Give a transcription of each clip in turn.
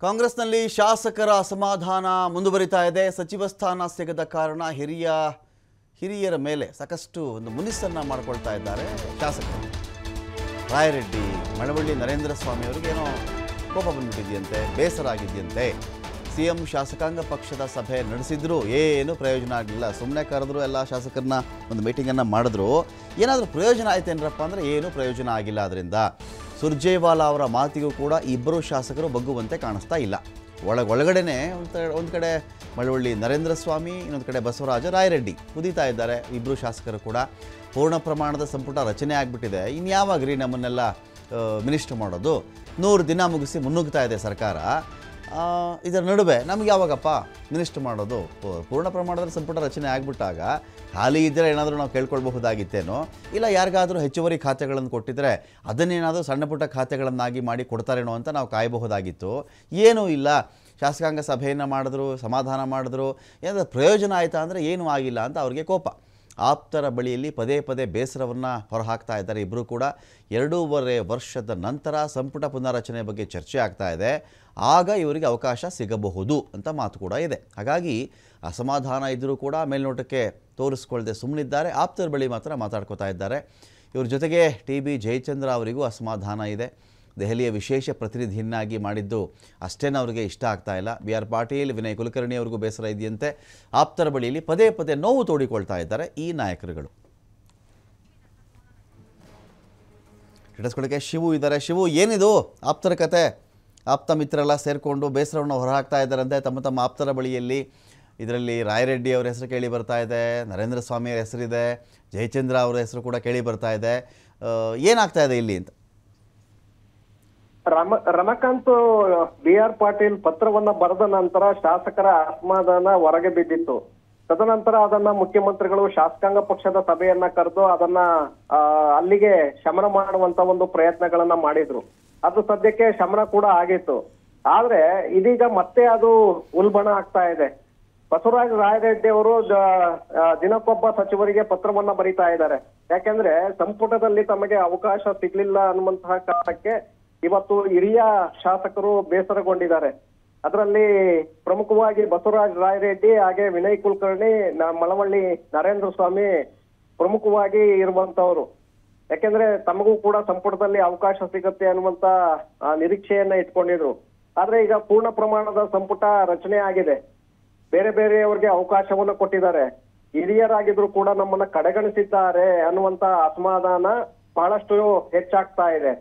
ಕಾಂಗ್ರೆಸ್ನಲ್ಲಿ ಶಾಸಕರ ಅಸಮಾಧಾನ ಮುಂದುವರಿತಾ ಇದೆ ಸಚಿವ ಸ್ಥಾನ ಸಿಗದ ಕಾರಣ ಹಿರಿಯ ಹಿರಿಯರ ಮೇಲೆ ಸಾಕಷ್ಟು ಒಂದು ಮುನಿಸನ್ನು ಮಾಡಿಕೊಳ್ತಾ ಇದ್ದಾರೆ ಶಾಸಕರು ರಾಯರೆಡ್ಡಿ ಮಳವಳ್ಳಿ ನರೇಂದ್ರ ಸ್ವಾಮಿ ಅವರಿಗೆ ಏನೋ ಕೋಪ ಬಂದ್ಬಿಟ್ಟಿದೆಯಂತೆ ಬೇಸರ ಆಗಿದೆಯಂತೆ ಸಿ ಎಂ ಶಾಸಕಾಂಗ ಪಕ್ಷದ ಸಭೆ ನಡೆಸಿದ್ರು ಏನು ಪ್ರಯೋಜನ ಆಗಲಿಲ್ಲ ಸುಮ್ಮನೆ ಕರೆದ್ರು ಎಲ್ಲ ಶಾಸಕರನ್ನ ಒಂದು ಮೀಟಿಂಗನ್ನು ಮಾಡಿದ್ರು ಏನಾದರೂ ಪ್ರಯೋಜನ ಆಯ್ತೇನ್ರಪ್ಪ ಅಂದರೆ ಏನೂ ಪ್ರಯೋಜನ ಆಗಿಲ್ಲ ಅದರಿಂದ ಸುರ್ಜೇವಾಲಾ ಅವರ ಮಾತಿಗೂ ಕೂಡ ಇಬ್ಬರು ಶಾಸಕರು ಬಗ್ಗುವಂತೆ ಕಾಣಿಸ್ತಾ ಇಲ್ಲ ಒಳ ಒಳಗಡೆನೆ ಒಂದು ಒಂದು ಕಡೆ ಮಳವಳ್ಳಿ ನರೇಂದ್ರ ಸ್ವಾಮಿ ಇನ್ನೊಂದು ಕಡೆ ಬಸವರಾಜ ರಾಯರೆಡ್ಡಿ ಕುದೀತಾ ಇದ್ದಾರೆ ಇಬ್ಬರು ಶಾಸಕರು ಕೂಡ ಪೂರ್ಣ ಪ್ರಮಾಣದ ಸಂಪುಟ ರಚನೆ ಆಗಿಬಿಟ್ಟಿದೆ ಇನ್ಯಾವಾಗ ರೀ ನಮ್ಮನ್ನೆಲ್ಲ ಮಿನಿಸ್ಟರ್ ಮಾಡೋದು ನೂರು ದಿನ ಮುಗಿಸಿ ಮುನ್ನುಗ್ತಾ ಇದೆ ಸರ್ಕಾರ ಆ, ಇದರ ನಡುವೆ ನಮ್ಗೆ ಯಾವಾಗಪ್ಪ ಮಿನಿಸ್ಟರ್ ಮಾಡೋದು ಪೂ- ಪೂರ್ಣ ಪ್ರಮಾಣದಲ್ಲಿ ಸಂಪುಟ ರಚನೆ ಆಗಿಬಿಟ್ಟಾಗ ಖಾಲಿ ಇದ್ದರೆ ಏನಾದರೂ ನಾವು ಕೇಳ್ಕೊಳ್ಬಹುದಾಗಿತ್ತೇನೋ ಇಲ್ಲ ಯಾರಿಗಾದರೂ ಹೆಚ್ಚುವರಿ ಖಾತೆಗಳನ್ನು ಕೊಟ್ಟಿದ್ರೆ ಅದನ್ನೇನಾದರೂ ಸಣ್ಣ ಪುಟ್ಟ ಖಾತೆಗಳನ್ನಾಗಿ ಮಾಡಿ ಕೊಡ್ತಾರೇನೋ ಅಂತ ನಾವು ಕಾಯಬಹುದಾಗಿತ್ತು ಏನೂ ಇಲ್ಲ ಶಾಸಕಾಂಗ ಸಭೆಯನ್ನು ಮಾಡಿದ್ರು ಸಮಾಧಾನ ಮಾಡಿದ್ರು ಏನಾದರೂ ಪ್ರಯೋಜನ ಆಯಿತಾ ಅಂದರೆ ಏನೂ ಆಗಿಲ್ಲ ಅಂತ ಅವ್ರಿಗೆ ಕೋಪ ಆಪ್ತರ ಬಳಿಯಲ್ಲಿ ಪದೇ ಪದೇ ಬೇಸರವನ್ನು ಹೊರಹಾಕ್ತಾ ಇದ್ದಾರೆ ಇಬ್ಬರು ಕೂಡ ಎರಡೂವರೆ ವರ್ಷದ ನಂತರ ಸಂಪುಟ ಪುನರ್ರಚನೆ ಬಗ್ಗೆ ಚರ್ಚೆ ಆಗ್ತಾ ಇದೆ ಆಗ ಇವರಿಗೆ ಅವಕಾಶ ಸಿಗಬಹುದು ಅಂತ ಮಾತು ಕೂಡ ಇದೆ ಹಾಗಾಗಿ ಅಸಮಾಧಾನ ಇದ್ದರೂ ಕೂಡ ಮೇಲ್ನೋಟಕ್ಕೆ ತೋರಿಸ್ಕೊಳ್ಳದೆ ಸುಮ್ಮನಿದ್ದಾರೆ ಆಪ್ತರ ಬಳಿ ಮಾತ್ರ ಮಾತಾಡ್ಕೋತಾ ಇದ್ದಾರೆ ಇವ್ರ ಜೊತೆಗೆ ಟಿ ಬಿ ಜಯಚಂದ್ರ ಅವರಿಗೂ ಅಸಮಾಧಾನ ಇದೆ ದೆಹಲಿಯ ವಿಶೇಷ ಪ್ರತಿನಿಧಿಯನ್ನಾಗಿ ಮಾಡಿದ್ದು ಅಷ್ಟೇನೂ ಅವರಿಗೆ ಇಷ್ಟ ಆಗ್ತಾ ಇಲ್ಲ ಬಿ ಆರ್ ಪಾಟೀಲ್ ವಿನಯ್ ಕುಲಕರ್ಣಿ ಅವರಿಗೂ ಬೇಸರ ಇದೆಯಂತೆ ಆಪ್ತರ ಬಳಿಯಲ್ಲಿ ಪದೇ ಪದೇ ನೋವು ತೋಡಿಕೊಳ್ತಾ ಇದ್ದಾರೆ ಈ ನಾಯಕರುಗಳು ಹಿಡಿಸ್ಕೊಳ್ಳೋಕ್ಕೆ ಶಿವು ಇದ್ದಾರೆ ಶಿವು ಏನಿದು ಆಪ್ತರ ಕತೆ ಆಪ್ತ ಮಿತ್ರರೆಲ್ಲ ಸೇರಿಕೊಂಡು ಬೇಸರವನ್ನು ಹೊರಹಾಕ್ತಾ ಇದ್ದಾರಂತೆ ತಮ್ಮ ತಮ್ಮ ಆಪ್ತರ ಬಳಿಯಲ್ಲಿ ಇದರಲ್ಲಿ ರಾಯರೆಡ್ಡಿ ಅವರ ಹೆಸರು ಕೇಳಿ ಬರ್ತಾ ಇದೆ ನರೇಂದ್ರ ಸ್ವಾಮಿ ಅವರ ಹೆಸರಿದೆ ಜಯಚಂದ್ರ ಅವರ ಹೆಸರು ಕೂಡ ಕೇಳಿ ಬರ್ತಾ ಇದೆ ಆ, ಏನಾಗ್ತಾ ಇದೆ ಇಲ್ಲಿ ಅಂತ ರಮ ರಮಕಾಂತ್ ಬಿ ಆರ್ ಪಾಟೀಲ್ ಪತ್ರವನ್ನ ಬರೆದ ನಂತರ ಶಾಸಕರ ಅಸಮಾಧಾನ ಹೊರಗೆ ಬಿದ್ದಿತ್ತು ತದನಂತರ ಅದನ್ನ ಮುಖ್ಯಮಂತ್ರಿಗಳು ಶಾಸಕಾಂಗ ಪಕ್ಷದ ಸಭೆಯನ್ನ ಕರೆದು ಅದನ್ನ ಆ, ಅಲ್ಲಿಗೆ ಶಮನ ಮಾಡುವಂತ ಒಂದು ಪ್ರಯತ್ನಗಳನ್ನ ಮಾಡಿದ್ರು ಅದು ಸದ್ಯಕ್ಕೆ ಶಮನ ಕೂಡ ಆಗಿತ್ತು ಆದ್ರೆ ಇದೀಗ ಮತ್ತೆ ಅದು ಉಲ್ಬಣ ಆಗ್ತಾ ಇದೆ ಬಸವರಾಜ ರಾಯರೆಡ್ಡಿ ಅವರು ದ- ಆ, ದಿನಕ್ಕೊಬ್ಬ ಸಚಿವರಿಗೆ ಪತ್ರವನ್ನ ಬರೀತಾ ಇದ್ದಾರೆ ಯಾಕೆಂದ್ರೆ ಸಂಪುಟದಲ್ಲಿ ತಮಗೆ ಅವಕಾಶ ಸಿಗ್ಲಿಲ್ಲ ಅನ್ನುವಂತಹ ಕಾರಣಕ್ಕೆ ಇವತ್ತು ಹಿರಿಯ ಶಾಸಕರು ಬೇಸರಗೊಂಡಿದ್ದಾರೆ ಅದರಲ್ಲಿ ಪ್ರಮುಖವಾಗಿ ಬಸವರಾಜ ರಾಯರೆಡ್ಡಿ ಹಾಗೆ ವಿನಯ್ ಕುಲಕರ್ಣಿ ನ- ಮಳವಳ್ಳಿ ನರೇಂದ್ರ ಸ್ವಾಮಿ ಪ್ರಮುಖವಾಗಿ ಇರುವಂತವರು ಯಾಕೆಂದ್ರೆ ತಮಗೂ ಕೂಡ ಸಂಪುಟದಲ್ಲಿ ಅವಕಾಶ ಸಿಗುತ್ತೆ ಅನ್ನುವಂತ ಆ, ನಿರೀಕ್ಷೆಯನ್ನ ಇಟ್ಕೊಂಡಿದ್ರು ಆದ್ರೆ ಈಗ ಪೂರ್ಣ ಪ್ರಮಾಣದ ಸಂಪುಟ ರಚನೆ ಆಗಿದೆ ಬೇರೆ ಬೇರೆಯವ್ರಿಗೆ ಅವಕಾಶವನ್ನು ಕೊಟ್ಟಿದ್ದಾರೆ ಹಿರಿಯರಾಗಿದ್ರು ಕೂಡ ನಮ್ಮನ್ನ ಕಡೆಗಣಿಸಿದ್ದಾರೆ ಅನ್ನುವಂತ ಅಸಮಾಧಾನ ಬಹಳಷ್ಟು ಹೆಚ್ಚಾಗ್ತಾ ಇದೆ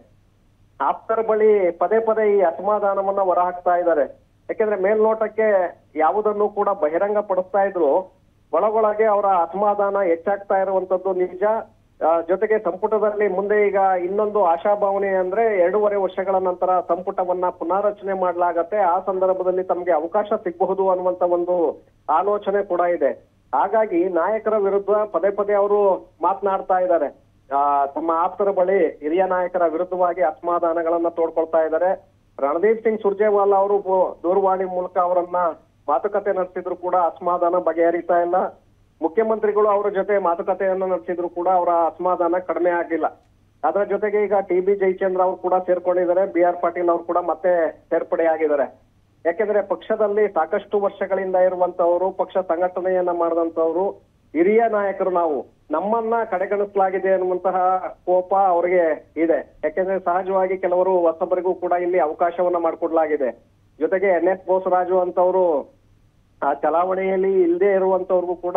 ಆಪ್ತರ ಬಳಿ ಪದೇ ಪದೇ ಈ ಅಸಮಾಧಾನವನ್ನ ಹೊರಹಾಕ್ತಾ ಇದ್ದಾರೆ ಯಾಕೆಂದ್ರೆ ಮೇಲ್ನೋಟಕ್ಕೆ ಯಾವುದನ್ನು ಕೂಡ ಬಹಿರಂಗ ಪಡಿಸ್ತಾ ಇದ್ರು ಒಳಗೊಳಗೆ ಅವರ ಅಸಮಾಧಾನ ಹೆಚ್ಚಾಗ್ತಾ ಇರುವಂತದ್ದು ನಿಜ ಆ, ಜೊತೆಗೆ ಸಂಪುಟದಲ್ಲಿ ಮುಂದೆ ಈಗ ಇನ್ನೊಂದು ಆಶಾಭಾವನೆ ಅಂದ್ರೆ ಎರಡೂವರೆ ವರ್ಷಗಳ ನಂತರ ಸಂಪುಟವನ್ನ ಪುನಾರಚನೆ ಮಾಡಲಾಗತ್ತೆ ಆ ಸಂದರ್ಭದಲ್ಲಿ ತಮಗೆ ಅವಕಾಶ ಸಿಗಬಹುದು ಅನ್ನುವಂತ ಒಂದು ಆಲೋಚನೆ ಕೂಡ ಇದೆ ಹಾಗಾಗಿ ನಾಯಕರ ವಿರುದ್ಧ ಪದೇ ಪದೇ ಅವರು ಮಾತನಾಡ್ತಾ ಇದ್ದಾರೆ ಆ, ತಮ್ಮ ಆಪ್ತರ ಬಳಿ ಹಿರಿಯ ನಾಯಕರ ವಿರುದ್ಧವಾಗಿ ಅಸಮಾಧಾನಗಳನ್ನ ತೋಡ್ಕೊಳ್ತಾ ಇದ್ದಾರೆ ರಣದೀಪ್ ಸಿಂಗ್ ಸುರ್ಜೇವಾಲಾ ಅವರು ಬು- ದೂರವಾಣಿ ಮೂಲಕ ಅವರನ್ನ ಮಾತುಕತೆ ನಡೆಸಿದ್ರು ಕೂಡ ಅಸಮಾಧಾನ ಬಗೆಹರಿತಾ ಇಲ್ಲ ಮುಖ್ಯಮಂತ್ರಿಗಳು ಅವರ ಜೊತೆ ಮಾತುಕತೆಯನ್ನ ನಡೆಸಿದ್ರು ಕೂಡ ಅವರ ಅಸಮಾಧಾನ ಕಡಿಮೆ ಆಗಿಲ್ಲ ಅದರ ಜೊತೆಗೆ ಈಗ ಟಿ ಬಿ ಜಯಚಂದ್ರ ಅವರು ಕೂಡ ಸೇರ್ಕೊಂಡಿದ್ದಾರೆ ಬಿ ಆರ್ ಪಾಟೀಲ್ ಅವರು ಕೂಡ ಮತ್ತೆ ಸೇರ್ಪಡೆಯಾಗಿದ್ದಾರೆ ಯಾಕೆಂದ್ರೆ ಪಕ್ಷದಲ್ಲಿ ಸಾಕಷ್ಟು ವರ್ಷಗಳಿಂದ ಇರುವಂತವರು ಪಕ್ಷ ಸಂಘಟನೆಯನ್ನ ಮಾಡಿದಂತವರು ಹಿರಿಯ ನಾಯಕರು ನಾವು ನಮ್ಮನ್ನ ಕಡೆಗಣಿಸಲಾಗಿದೆ ಅನ್ನುವಂತಹ ಕೋಪ ಅವರಿಗೆ ಇದೆ ಯಾಕೆಂದ್ರೆ ಸಹಜವಾಗಿ ಕೆಲವರು ಹೊಸಬರಿಗೂ ಕೂಡ ಇಲ್ಲಿ ಅವಕಾಶವನ್ನ ಮಾಡಿಕೊಡ್ಲಾಗಿದೆ ಜೊತೆಗೆ ಎನ್ ಎಸ್ ಬೋಸರಾಜು ಅಂತವರು ಆ ಚಲಾವಣೆಯಲ್ಲಿ ಇಲ್ಲದೆ ಇರುವಂತವ್ರಿಗೂ ಕೂಡ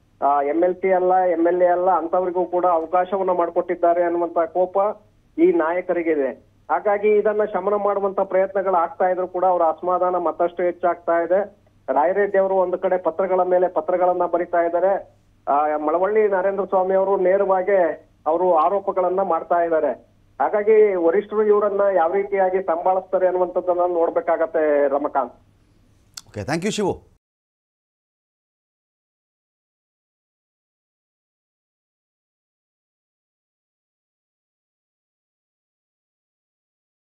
ಎಂ ಎಲ್ ಸಿ ಅಲ್ಲ ಎಂ ಎಲ್ ಎ ಅಲ್ಲ ಅಂತವರಿಗೂ ಕೂಡ ಅವಕಾಶವನ್ನ ಮಾಡಿಕೊಟ್ಟಿದ್ದಾರೆ ಅನ್ನುವಂತ ಕೋಪ ಈ ನಾಯಕರಿಗಿದೆ ಹಾಗಾಗಿ ಇದನ್ನ ಶಮನ ಮಾಡುವಂತ ಪ್ರಯತ್ನಗಳು ಆಗ್ತಾ ಇದ್ರು ಕೂಡ ಅವರ ಅಸಮಾಧಾನ ಮತ್ತಷ್ಟು ಹೆಚ್ಚಾಗ್ತಾ ಇದೆ ರಾಯರೆಡ್ಡಿ ಅವರು ಒಂದು ಕಡೆ ಪತ್ರಗಳ ಮೇಲೆ ಪತ್ರಗಳನ್ನ ಬರಿತಾ ಇದ್ದಾರೆ ಆ, ಮಳವಳ್ಳಿ ನರೇಂದ್ರ ಸ್ವಾಮಿ ಅವರು ನೇರವಾಗಿ ಅವರು ಆರೋಪಗಳನ್ನ ಮಾಡ್ತಾ ಇದ್ದಾರೆ ಹಾಗಾಗಿ ವರಿಷ್ಠರು ಇವರನ್ನ ಯಾವ ರೀತಿಯಾಗಿ ಸಂಭಾಳಿಸ್ತಾರೆ ಅನ್ನುವಂಥದ್ದನ್ನ ನೋಡ್ಬೇಕಾಗತ್ತೆ Ramakant okay thank you Shivu